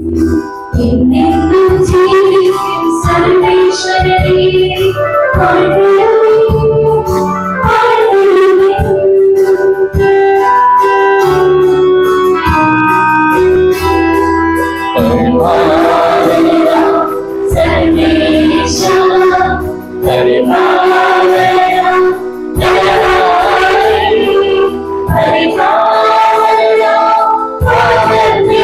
എന്നെന്നും ജീവിക്കും സർവേശ്വരനേ വാഴ്ത്തണമേ, വാഴ്ത്തണമേ. സർവേശ, പരിപാലയ, ദയാവാരി, പരിപാലയ, പാവനേ,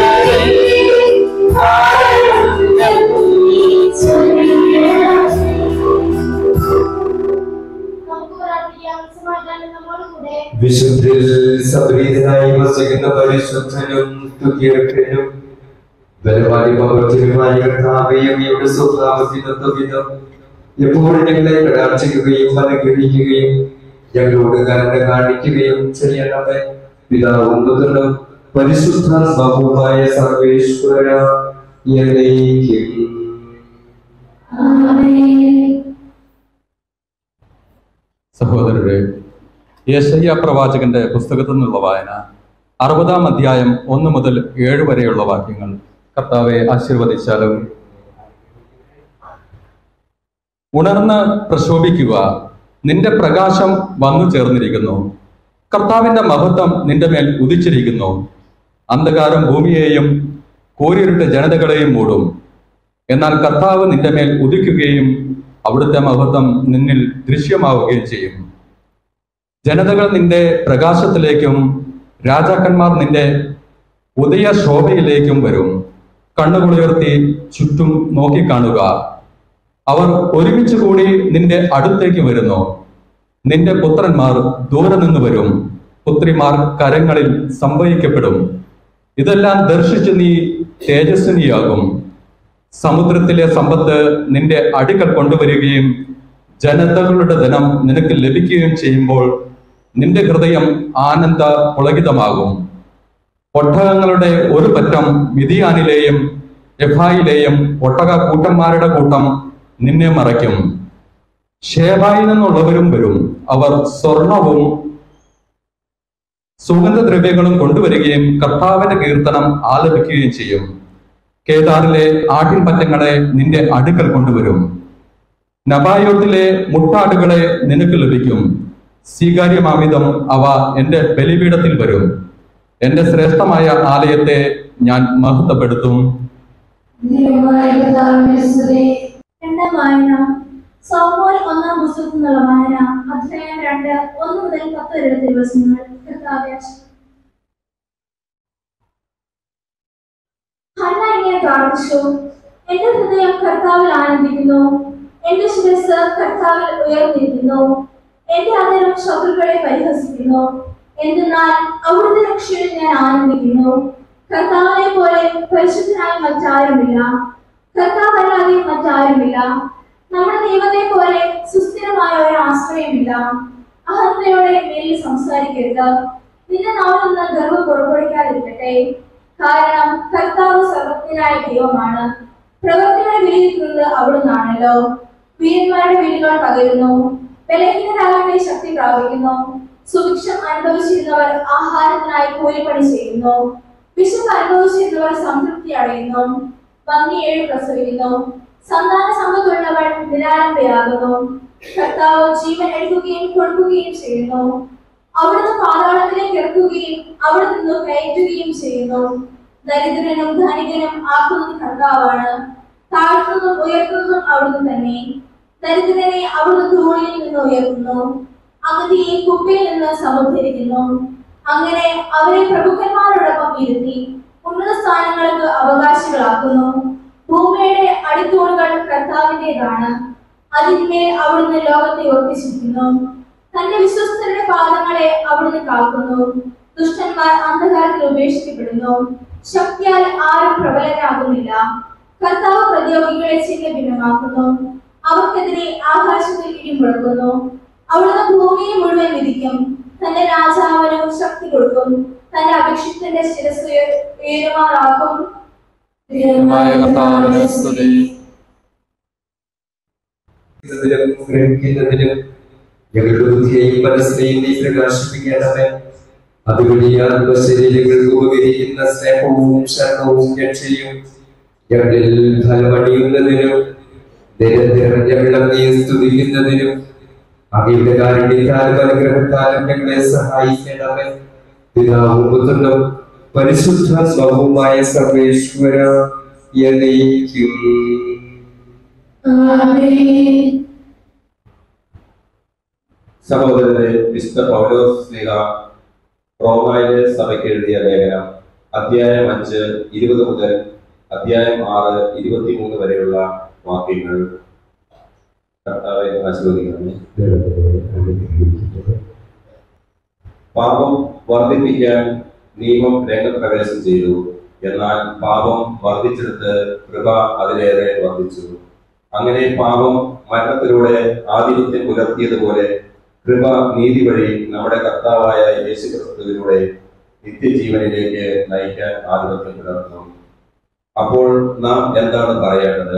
ആനന്ദം നീ ചൊരിയണമേ. നമുക്ക് പ്രാർത്ഥിക്കാം സമാധാനം നമ്മോടുകൂടെ വിശുദ്ധിൽ സംപ്രീതനായി വസിക്കുന്ന പരിശുദ്ധനും തുകീർക്കനും ബലവാനി പവർത്തിനുമായി കർത്താവേ അങ്ങയുടെ സ്വഭാവത്തിനൊത്ത വിധം എപ്പോഴും ഞങ്ങളെ കടാക്ഷിക്കുകയും അനുഗ്രഹിക്കുകയും ഞങ്ങളോട് കരുണ കാണിക്കുകയും ചെയ്യണമേ പിതാവും പുത്രനും പരിശുദ്ധാത്മാവുമായ സർവേശ്വര എന്നേക്കും ആമേൻ സഹോദരരെ യേശയ്യ പ്രവാചകന്റെ പുസ്തകത്തിൽ നിന്നുള്ള വായന അറുപതാം അധ്യായം ഒന്ന് മുതൽ ഏഴ് വരെയുള്ള വാക്യങ്ങൾ കർത്താവെ ആശീർവദിച്ചാലും ഉണർന്ന് പ്രശോഭിക്കുക നിന്റെ പ്രകാശം വന്നു ചേർന്നിരിക്കുന്നു കർത്താവിന്റെ മഹത്വം നിന്റെ മേൽ ഉദിച്ചിരിക്കുന്നു അന്ധകാരം ഭൂമിയെയും കോരിരുട്ട് ജനതകളെയും മൂടും എന്നാൽ കർത്താവ് നിന്റെ മേൽ ഉദിക്കുകയും അവിടുത്തെ മഹത്വം നിന്നിൽ ദൃശ്യമാവുകയും ചെയ്യും ജനതകൾ നിന്റെ പ്രകാശത്തിലേക്കും രാജാക്കന്മാർ നിന്റെ ഉദയ ശോഭയിലേക്കും വരും കണ്ണുകളുയർത്തി ചുറ്റും നോക്കിക്കാണുക അവർ ഒരുമിച്ച് കൂടി നിന്റെ അടുത്തേക്ക് വരുന്നു നിന്റെ പുത്രന്മാർ ദൂരെ നിന്ന് വരും പുത്രിമാർ കരങ്ങളിൽ സംഭവിക്കപ്പെടും ഇതെല്ലാം ദർശിച്ച് നീ തേജസ്വിനിയാകും സമുദ്രത്തിലെ സമ്പത്ത് നിന്റെ അടുക്കൽ കൊണ്ടുവരികയും ജനതകളുടെ ധനം നിനക്ക് ലഭിക്കുകയും ചെയ്യുമ്പോൾ നിന്റെ ഹൃദയം ആനന്ദ പുളകിതമാകും ഒട്ടകങ്ങളുടെ ഒരു പറ്റം മിതിയാനിലെയും എഫായിലെയും ഒട്ടക കൂട്ടന്മാരുടെ കൂട്ടം നിന്നെ മറയ്ക്കും ഷേബായിൽ നിന്നുള്ളവരും വരും അവർ സ്വർണവും സുഗന്ധദ്രവ്യങ്ങളും കൊണ്ടുവരികയും കർത്താവിന്റെ കീർത്തനം ആലപിക്കുകയും ചെയ്യും കേദാറിലെ ആട്ടിൻപറ്റങ്ങളെ നിന്റെ അടുക്കൽ കൊണ്ടുവരും നബായോട്ടിലെ മുട്ടാടുകളെ നിനക്ക് ലഭിക്കും സ്വീകാര്യമാവിധം അവ എന്റെ ബലിപീഠത്തിൽ വരും എന്റെ ശ്രേഷ്ഠമായ ആലയത്തെ ഞാൻ മഹത്വപ്പെടുത്തും ദൈവമായ കർത്താവിന്റെ സ്തുതി രണ്ടാം വായന സോമോൽ ഒന്നാം പുസ്തകത്തിൽ നിന്നുള്ള വായന അധ്യായം രണ്ട് ഒന്ന് മുതൽ പത്ത് വരെ ദിവസങ്ങൾ കർത്താവ്യ ഹന്ന ഇങ്ങനെ പ്രാർത്ഥിച്ചു എന്റെ ഹൃദയം കർത്താവിൽ ആനന്ദിക്കുന്നു എന്റെ ശിരസ് കർത്താവിൽ ഉയർന്നിരിക്കുന്നു എന്റെ അതരം ശത്രുക്കളെ പരിഹസിക്കുന്നു എന്തെന്നാൽ അവിടുത്തെ രക്ഷയിൽ ഞാൻ ആനന്ദിക്കുന്നു കർത്താവിനെ പോലെ പരിശുദ്ധനായി മറ്റാരുമില്ല കർത്താവല്ലാതെ മറ്റാരുമില്ല നമ്മുടെ ദൈവത്തെ പോലെ സുസ്ഥിരമായ ഒരു ആശ്രയമില്ല അഹന്തയോടെ മേലിൽ സംസാരിക്കരുത് നിന്റെ നാവിൽ നിന്ന് ഗർവം പുറപ്പെടുവിക്കാതിരിക്കട്ടെ കാരണം കർത്താവ് സർവജ്ഞനായ ദൈവമാണ് പ്രവർത്തികളെ വിലയിരുത്തുന്നത് അവിടുന്നാണല്ലോ വീരന്മാരുടെ വീടുകൾ പകരുന്നു ബലഹീനരാകട്ടെ ശക്തി പ്രാപിക്കുന്നു സുഭിക്ഷം അനുഭവിച്ചിരുന്നവർ ആഹാരത്തിനായി കൂലിപ്പണി ചെയ്യുന്നു വിശപ്പ് അനുഭവിച്ചിരുന്നവർ സംതൃപ്തി അടയുന്നു ഭംഗി ഏഴ് പ്രസവിക്കുന്നു സന്താന സമ്പത്തുള്ളവൾ നിരാലംബയാകുന്നു കർത്താവ് ജീവൻ എടുക്കുകയും കൊടുക്കുകയും ചെയ്യുന്നു അവിടുന്ന് പാതാളത്തിലേക്ക് ഇറക്കുകയും അവിടെ നിന്ന് കയറ്റുകയും ചെയ്യുന്നു ദരിദ്രനും ധനികനും ആക്കുന്നത് കർത്താവാണ് താഴ്ത്തുന്നതും ഉയർത്തുന്നതും അവിടുന്ന് തന്നെ ദരിദ്രനെ അവിടുന്ന് ധൂളിൽ നിന്ന് ഉയർത്തുന്നു അഗതിയെ കുപ്പയിൽ നിന്ന് സമുദ്ധരിക്കുന്നു അങ്ങനെ അവരെ പ്രഭുക്കന്മാരോടൊപ്പം ഇരുത്തി ഉന്നത സ്ഥാനങ്ങൾക്ക് അവകാശികളാക്കുന്നു ഭൂമിയുടെ അടിത്തൂണുകൾ കർത്താവിൻ്റെതാണ് അതിന്മേൽ അവിടുന്ന് ലോകത്തെ ഉറപ്പിച്ചിരിക്കുന്നു തന്റെ വിശ്വസ്തരുടെ പാദങ്ങളെ അവിടുന്ന് കാക്കുന്നു ദുഷ്ടന്മാർ അന്ധകാരത്തിൽ ഉപേക്ഷിക്കപ്പെടുന്നു ശക്തിയാൽ ആരും പ്രബലരാകുന്നില്ല കർത്താവ് പ്രതിയോഗികളെ ചിഹ്ന ഭിന്നമാക്കുന്നു അവർക്കെതിരെ ആകാശത്തിൽ ഇടിമുഴക്കുന്നു അവിടുന്ന് ഭൂമിയെ മുഴുവൻ വിധിക്കും തന്റെ രാജാവിന് ശക്തി കൊടുക്കും തന്റെ അഭിഷിക്തന്റെ ശിരസ് ഉയർ- ഉയരുമാറാക്കും ദൈവമായ കർത്താവിനെ സ്തുതി ഗ്രഹിക്കുന്നതിനും ഗ്രഹിക്കുന്നതിനും ഞങ്ങളുടെ ബുദ്ധിയെയും മനസ്സിനെയും നീ പ്രകാശിപ്പിക്കണമേ അതുവഴി ആത്മശരീരങ്ങൾക്ക് ഉപകരിക്കുന്ന സ്നേഹവും ശരണവും രക്ഷയും ഞങ്ങളിൽ ഫലമണിയുന്നതിനും നിരന്തരം ഞങ്ങളെ സ്തുതിക്കുന്നതിനും അങ്ങയുടെ കാരുണ്യത്താലും അനുഗ്രഹത്താലും ഞങ്ങളെ സഹായിക്കണമേ പിതാവും പുത്രനും പരിശുദ്ധ സ്വഭവുമായ സർവേശ്വര എന്നേക്കും ആമേൻ സഹോദരരെ വിശുദ്ധ പൗലോസ് സ്ലീഹ റോമായിലെ സഭയ്ക്ക് എഴുതിയ ലേഖനം അധ്യായം അഞ്ച് ഇരുപത് മുതൽ അധ്യായം ആറ് ഇരുപത്തിമൂന്ന് വരെയുള്ള വാക്യങ്ങൾ കർത്താവെ ആശീർവദിക്കണമേ പാപം വർദ്ധിപ്പിക്കാൻ നിയമം രംഗപ്രവേശം ചെയ്തു എന്നാൽ പാപം വർദ്ധിച്ചെടുത്ത് കൃപ അതിലേറെ വർദ്ധിച്ചു അങ്ങനെ പാപം മരണത്തിലൂടെ ആധിപത്യം പുലർത്തിയതുപോലെ കൃപ നീതി വഴി നമ്മുടെ കർത്താവായ യേശു ക്രിസ്തുവിലൂടെ നിത്യജീവനിലേക്ക് നയിക്കാൻ ആധിപത്യം പുലർത്തുന്നു അപ്പോൾ നാം എന്താണ് പറയേണ്ടത്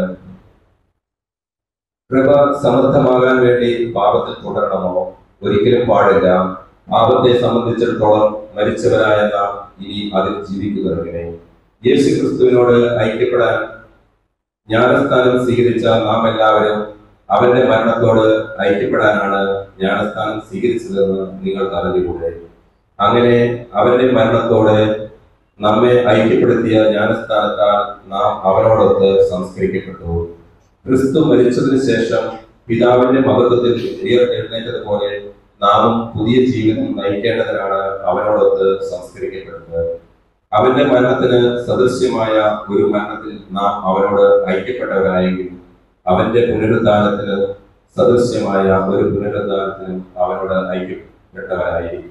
കൃപ സമൃദ്ധമാകാൻ വേണ്ടി പാപത്തിൽ തുടരണമോ ഒരിക്കലും പാടില്ല പാപത്തെ സംബന്ധിച്ചിടത്തോളം മരിച്ചവരായ നാം ഇനി അതിൽ ജീവിക്കുന്നവരെ യേശു ക്രിസ്തുവിനോട് ഐക്യപ്പെടാൻ ജ്ഞാനസ്ഥാനം സ്വീകരിച്ച നാം എല്ലാവരും അവന്റെ മരണത്തോട് ഐക്യപ്പെടാനാണ് ജ്ഞാനസ്ഥാനം സ്വീകരിച്ചതെന്ന് നിങ്ങൾക്ക് അറിഞ്ഞുകൂടെ അങ്ങനെ അവന്റെ മരണത്തോടെ നമ്മെ ഐക്യപ്പെടുത്തിയ ജ്ഞാനസ്ഥാനത്താൽ നാം അവനോടൊത്ത് സംസ്കരിക്കപ്പെട്ടു ക്രിസ്തു മരിച്ചതിന് ശേഷം പിതാവിന്റെ മഹത്വത്തിൽ ഉയർത്തെഴുന്നേറ്റതുപോലെ നാമും പുതിയ ജീവൻ നയിക്കേണ്ടതിനാണ് അവനോടൊത്ത് സംസ്കരിക്കപ്പെടുന്നത് അവന്റെ മരണത്തിന് സദൃശ്യമായ ഒരു മരണത്തിൽ നാം അവനോട് ഐക്യപ്പെട്ടവരായെങ്കിൽ അവന്റെ പുനരുദ്ധാനത്തിന് സദൃശ്യമായ ഒരു പുനരുദ്ധാനത്തിനും അവനോട് ഐക്യപ്പെട്ടവരായിരിക്കും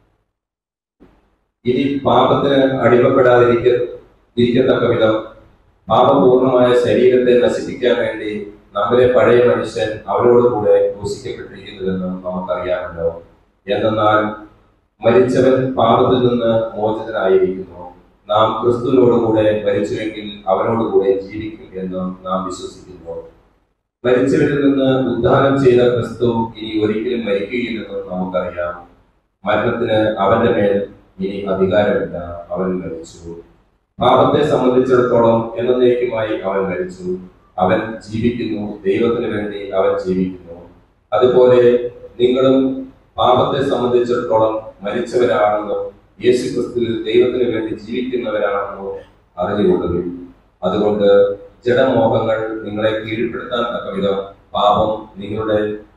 ഇനി പാപത്തിന് അടിമപ്പെടാതിരിക്ക ഇരിക്കത്തക്ക വിധം പാപപൂർണമായ ശരീരത്തെ നശിപ്പിക്കാൻ വേണ്ടി നമ്മുടെ പഴയ മനുഷ്യൻ അവരോട് കൂടെ ക്രൂശിക്കപ്പെട്ടിരിക്കുന്നുവെന്ന് നമുക്കറിയാമല്ലോ എന്തെന്നാൽ മരിച്ചവൻ പാപത്തിൽ നിന്ന് മോചിതനായിരിക്കുന്നു നാം ക്രിസ്തുവിനോടുകൂടെ മരിച്ചുവെങ്കിൽ അവനോടുകൂടെ ജീവിക്കും എന്ന് നാം വിശ്വസിക്കുന്നു മരിച്ചവരിൽ നിന്ന് ഉദ്ധാനം ചെയ്ത ക്രിസ്തു ഇനി ഒരിക്കലും മരിക്കുകയില്ലെന്നും നമുക്കറിയാം മരണത്തിന് അവന്റെ മേൽ ഇനി അധികാരമില്ല അവൻ മരിച്ചു പാപത്തെ സംബന്ധിച്ചിടത്തോളം എന്നേക്കുമായി അവൻ മരിച്ചു അവൻ ജീവിക്കുന്നു ദൈവത്തിന് വേണ്ടി അവൻ ജീവിക്കുന്നു അതുപോലെ നിങ്ങളും പാപത്തെ സംബന്ധിച്ചിടത്തോളം മരിച്ചവരാണെന്നും യേശു ക്രിസ്തുവിൽ ദൈവത്തിന് വേണ്ടി ജീവിക്കുന്നവരാണെന്നോ അറിഞ്ഞുകൊള്ളുകയും അതുകൊണ്ട് ജഡമോഹങ്ങൾ നിങ്ങളെ കീഴ്പ്പെടുത്താൻ തക്ക വിധം പാപം നിങ്ങളുടെ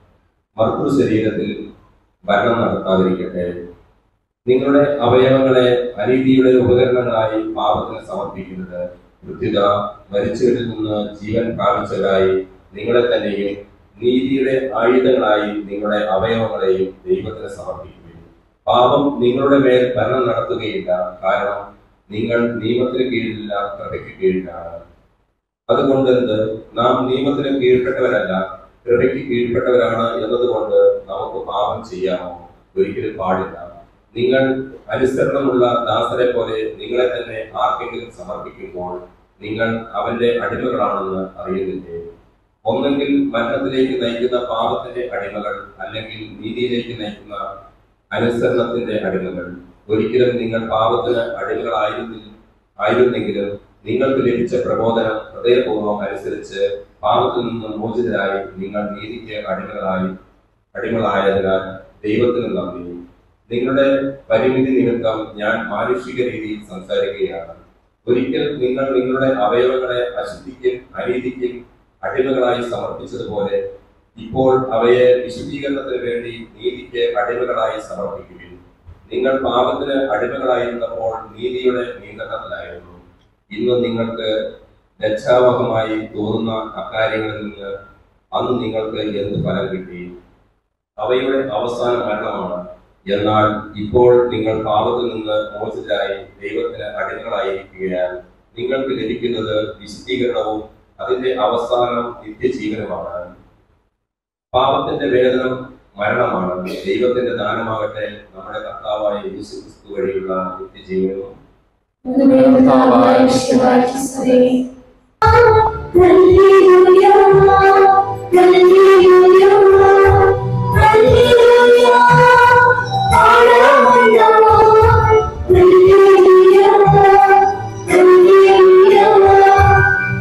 മർത്തൃ ശരീരത്തിൽ ഭരണം നടത്താതിരിക്കട്ടെ നിങ്ങളുടെ അവയവങ്ങളെ അനീതിയുടെ ഉപകരണങ്ങളായി പാപത്തിന് സമർപ്പിക്കുന്നത് കൃത്യത മരിച്ചവരിൽ നിന്ന് ജീവൻ പ്രാപിച്ചവരായി നിങ്ങളെ തന്നെയും നീതിയുടെ ആയുധങ്ങളായി നിങ്ങളുടെ അവയവങ്ങളെയും ദൈവത്തിന് സമർപ്പിക്കുകയും പാപം നിങ്ങളുടെ മേൽ ഭരണം നടത്തുകയില്ല കാരണം നിങ്ങൾ നിയമത്തിന് കീഴിലില്ല കൃപയ്ക്ക് കീഴിലാണ് അതുകൊണ്ട് എന്ത് നാം നിയമത്തിന് കീഴ്പ്പെട്ടവരല്ല കൃപയ്ക്ക് കീഴ്പ്പെട്ടവരാണ് എന്നതുകൊണ്ട് നമുക്ക് പാപം ചെയ്യാമോ ഒരിക്കലും പാടില്ല നിങ്ങൾ അനുസരണമുള്ള ദാസരെ പോലെ നിങ്ങളെ തന്നെ ആർക്കെങ്കിലും സമർപ്പിക്കുമ്പോൾ നിങ്ങൾ അവന്റെ അടിമകളാണെന്ന് അറിയുന്നില്ലേ ഒന്നെങ്കിൽ മരണത്തിലേക്ക് നയിക്കുന്ന പാപത്തിന്റെ അടിമകൾ അല്ലെങ്കിൽ നീതിയിലേക്ക് നയിക്കുന്ന അനുസരണത്തിന്റെ അടിമകൾ ഒരിക്കലും നിങ്ങൾ പാപത്തിന് അടിമകളായിരുന്നില്ല ആയിരുന്നെങ്കിലും നിങ്ങൾക്ക് ലഭിച്ച പ്രബോധനം ഹൃദയപൂർവ്വം അനുസരിച്ച് പാപത്തിൽ നിന്ന് മോചിതരായി നിങ്ങൾ നീതിക്ക് അടിമകളായി അടിമകളായതിനാൽ ദൈവത്തിന് നന്ദി നിങ്ങളുടെ പരിമിതി നിമിത്തം ഞാൻ മാനുഷിക രീതിയിൽ സംസാരിക്കുകയാണ് ഒരിക്കൽ നിങ്ങൾ നിങ്ങളുടെ അവയവങ്ങളെ അശുദ്ധിക്കും അനീതിക്കും അടിമകളായി സമർപ്പിച്ചതുപോലെ ഇപ്പോൾ അവയെ വിശുദ്ധീകരണത്തിന് വേണ്ടി നീതിക്ക് അടിമകളായി സമർപ്പിക്കുകയും നിങ്ങൾ പാപത്തിന് അടിമകളായിരുന്നപ്പോൾ നീതിയുടെ നിയന്ത്രണത്തിലായിരുന്നു ഇന്ന് നിങ്ങൾക്ക് ലജ്ജാവഹമായി തോന്നുന്ന അക്കാര്യങ്ങളിൽ നിന്ന് അന്ന് നിങ്ങൾക്ക് എന്ത് ഫലം കിട്ടി അവയുടെ അവസാന മരണമാണ് എന്നാൽ ഇപ്പോൾ നിങ്ങൾ പാപത്തിൽ നിന്ന് മോചിതരായി ദൈവത്തിന് അടിമകളായിരിക്കുകയാൽ നിങ്ങൾക്ക് ലഭിക്കുന്നത് വിശുദ്ധീകരണവും അതിന്റെ അവസാനം നിത്യജീവനുമാണ് പാപത്തിന്റെ വേദനം മരണമാണ് ദൈവത്തിന്റെ ദാനമാകട്ടെ നമ്മുടെ കർത്താവായ യേശു ക്രിസ്തു വഴിയുള്ള നിത്യജീവനവും കർത്താവായ യേശുവായി സ്തുതി. ഹല്ലേലൂയ, ഹല്ലേലൂയ, ഹല്ലേലൂയ, ആരാധന. ഹല്ലേലൂയ, ഹല്ലേലൂയ,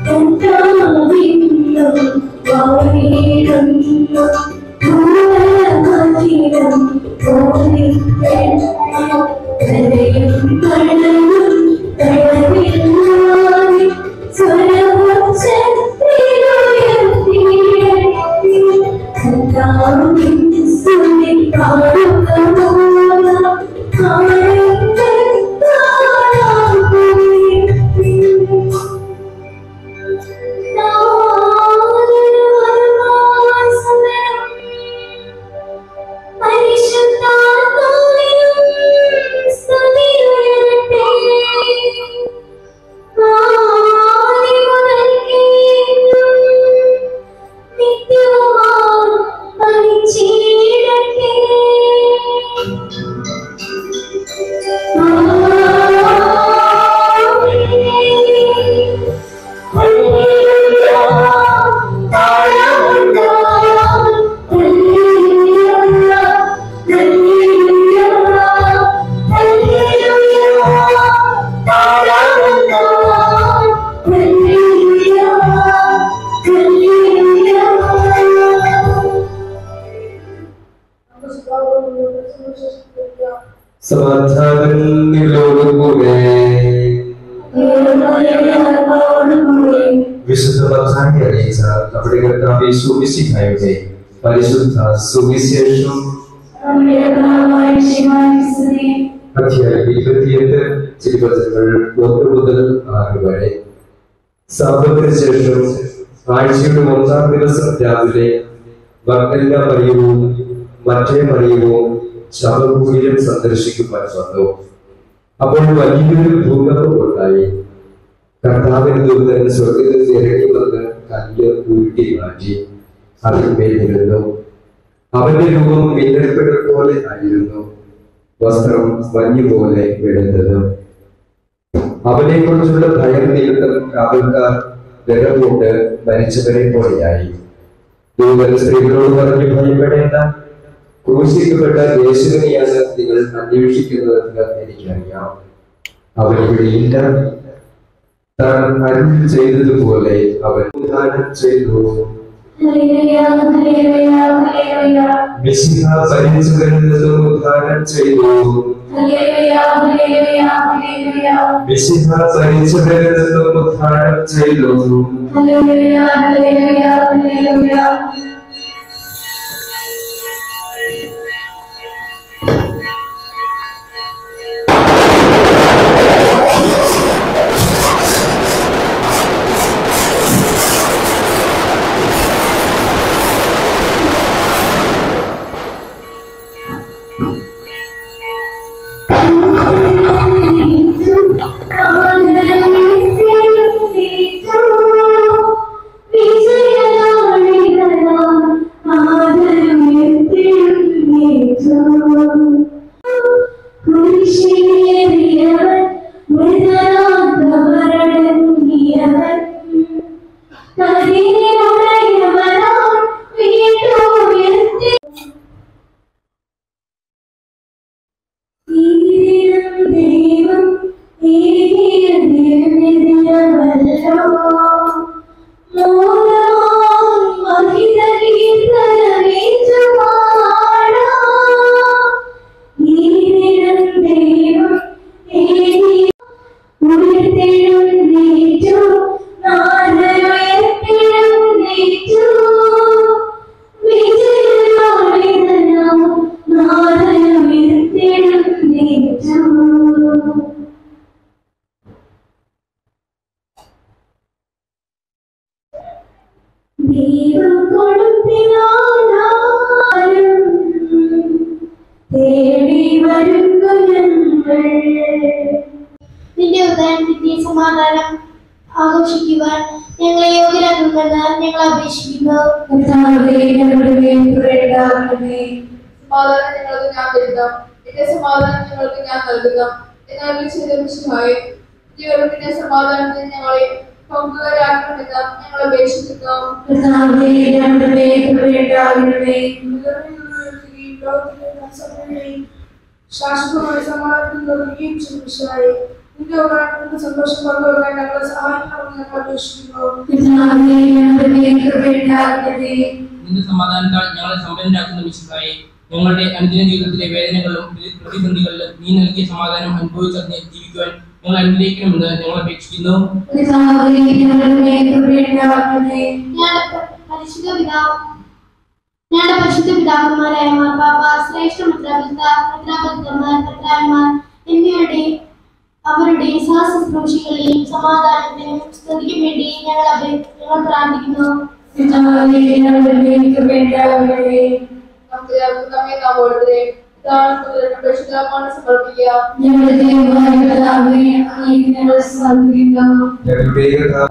സമാധാനം നിങ്ങളോടുകൂടെ വിശുദ്ധ മത്തായി അറിയിച്ച നമ്മുടെ കർത്താവ് സുവിശിഹായുടെ പരിശുദ്ധ സുവിശേഷം അധ്യായം ഇരുപത്തിയെട്ട് തിരുവചനങ്ങൾ ഒന്ന് മുതൽ ആറ് വരെ സാമ്പത്തിന് ശേഷം ആഴ്ചയുടെ ഒന്നാം ദിവസം രാവിലെ മക്കളുടെ മറിയവും മറ്റേ മറിയവും ശവകുടീരം സന്ദർശിക്കുവാൻ വന്നു അപ്പോൾ വലിയൊരു ഭൂകമ്പം ഉണ്ടായി കർത്താവിന് ദൂതൻ സ്വർഗത്തിൽ നിന്ന് ഇറങ്ങി വന്ന് കല്ല് ഉരുട്ടി മാറ്റി അതിന്മേൽ ഇരുന്നു അവന്റെ രൂപം മിന്നൽപ്പെട്ട പോലെ ആയിരുന്നു വസ്ത്രം മഞ്ഞു പോലെ വെളുത്തത് അവനെ കുറിച്ചുള്ള ഭയം നിമിത്തം കാവൽക്കാർ വിറവുകൊണ്ട് മരിച്ചവരെ പോലെയായി ദൂതൻ സ്ത്രീകളോട് പറഞ്ഞു ഭയപ്പെടേണ്ട ക്രൂശിക്കപ്പെട്ട യേശുവിനെയാണ് നിങ്ങൾ അന്വേഷിക്കുന്നതെന്ന് എനിക്കറിയാം അവൻ ഇവിടെയില്ല താൻ അരുൾ ചെയ്തതുപോലെ അവൻ ഉദ്ധാനം ചെയ്തു മിശിഹ പരിചുകളിൽ നിന്നും ഉദ്ധാനം ചെയ്തു മിശിഹ പരിചുകളിൽ നിന്നും ഉദ്ധാനം ചെയ്തു ദൈവം ഏകിയ ദിവ്യവല്ലോ Thank you. ദൈവം കൊടുത്തിനാലും തേടി വരുന്നു ഞങ്ങൾ നിന്റെ ഉദാഹരണത്തിന്റെ സമാധാനം ആഘോഷിക്കുവാൻ ഞങ്ങളെ യോഗ്യരാക്കുമെന്ന് ഞങ്ങൾ അപേക്ഷിക്കുന്നു കർത്താവേ, ഞങ്ങളുടെ മേൽ കൃപയുണ്ടാകണമേ. സമാധാനം ഞങ്ങൾക്ക് ഞാൻ തരുക എന്റെ സമാധാനം ഞങ്ങൾക്ക് ഞാൻ നൽകുക എന്നാൽ ചെയ്ത വിശുദ്ധായി ജീവനത്തിന്റെ സമാധാനത്തിന് ഞങ്ങളെ പങ്കുകാരാക്കണമെന്ന് ഞങ്ങൾ അപേക്ഷിക്കുന്നു കർത്താവേ, ഞങ്ങളുടെ മേൽ കൃപയുണ്ടാകണമേ. ശാശ്വതമായ സമാധാനത്തിൽ നൽകുകയും ചെയ്തിട്ടായി നിന്റെ ഉപകാരത്തിന്റെ സന്തോഷം പങ്കുവെക്കാൻ ഞങ്ങളെ സഹായിക്കണമെന്ന് ഞങ്ങൾ അപേക്ഷിക്കുന്നു കർത്താവേ, ഞങ്ങളുടെ മേൽ കൃപയുണ്ടാകണമേ. നിന്റെ സമാധാനത്താൽ ഞങ്ങളെ സമ്പന്നരാക്കുന്ന മിശിഹായെ ഞങ്ങളുടെ അനുദിന ജീവിതത്തിലെ വേദനകളിലും പ്രതി- പ്രതിസന്ധികളിലും നീ നൽകിയ സമാധാനം അനുഭവിച്ച് അതിനെ ജീവിക്കുവാൻ ഞങ്ങൾ അനുഗ്രഹിക്കണമെന്ന് ഞങ്ങൾ അപേക്ഷിക്കുന്നു ഞങ്ങളുടെ പരിശുദ്ധ പിതാവ് ഞങ്ങളുടെ പരിശുദ്ധ പിതാക്കന്മാരായ മാർപ്പാപ്പ ശ്രേഷ്ഠ മെത്രാപിത മെത്രാപിതന്മാർ മെത്രാന്മാർ എന്നിവരുടെ അവരുടെ സഹശുശ്രൂഷികളെയും സമാധാനത്തിനും സ്തുതിക്കും വേണ്ടി ഞങ്ങൾ അപേ- ഞങ്ങൾ പ്രാർത്ഥിക്കുന്നു നമുക്ക് നമ്മെ നാം ഓടുത്തേ പരിശുദ്ധമാണ് സമർപ്പിക്കുക ഞങ്ങളുടെ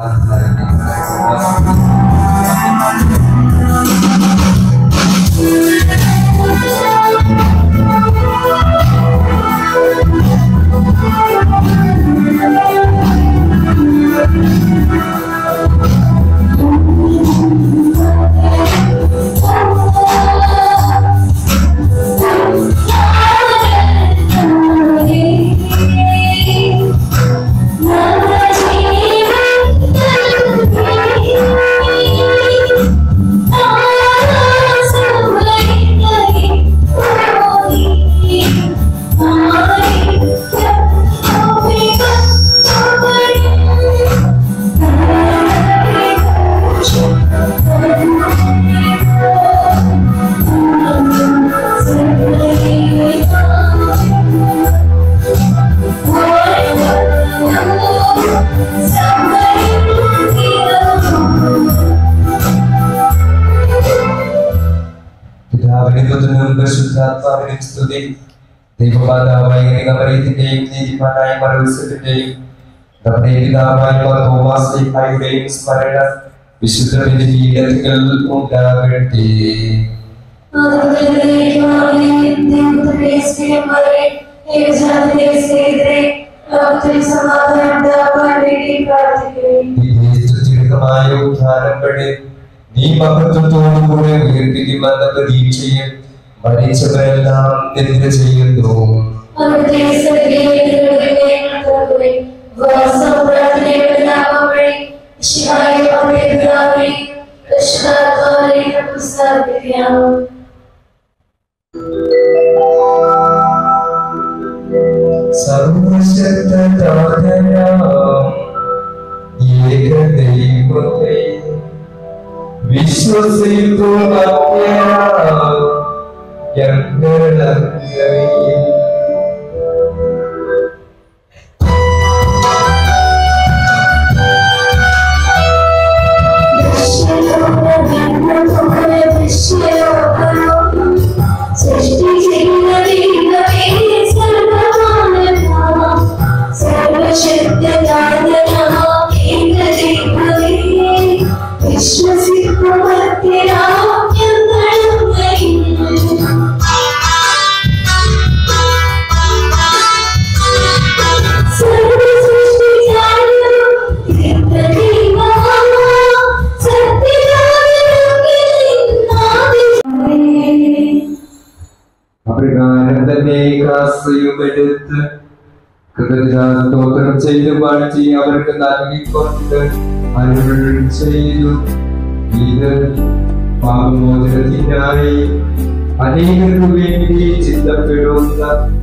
പിതാവിനും പുത്രനും പരിശുദ്ധാത്മാവിനും സ്തുതി ദൈവമാതാവായ നവരത്തിന്റെയും നീതിമാനായ മറുത്സവത്തിന്റെയും നമ്മുടെ പിതാവായ തോമാസ്ലിഹായുടെയും സ്മരണ വിശുദ്ധ പീഠത്തിൽ ഉണ്ടാകട്ടെ ദീർഘമായ ഉദ്ധാരം വഴി നീ മഹത്വത്തോടുകൂടെ ഉയർത്തിക്കുമെന്ന പ്രതീക്ഷയും മരിച്ചവരെല്ലാം നിദ്ര ചെയ്യുന്നു സർവശക്തനാം ഏകദൈവമേ വിശ്വസിക്കുന്നു ഞങ്ങളങ്ങയിൽ അപ്രകാരം തന്നെ കാസയുമെടുത്ത് കൃതജ്ഞാസ്തോത്രം ചെയ്ത് വാഴ്ച അവർക്ക് നൽകിക്കൊണ്ട് അരുൾ ചെയ്തു ഇത് പാപമോചനത്തിനായി അനേകർക്ക് വേണ്ടി ചിന്തപ്പെടുന്ന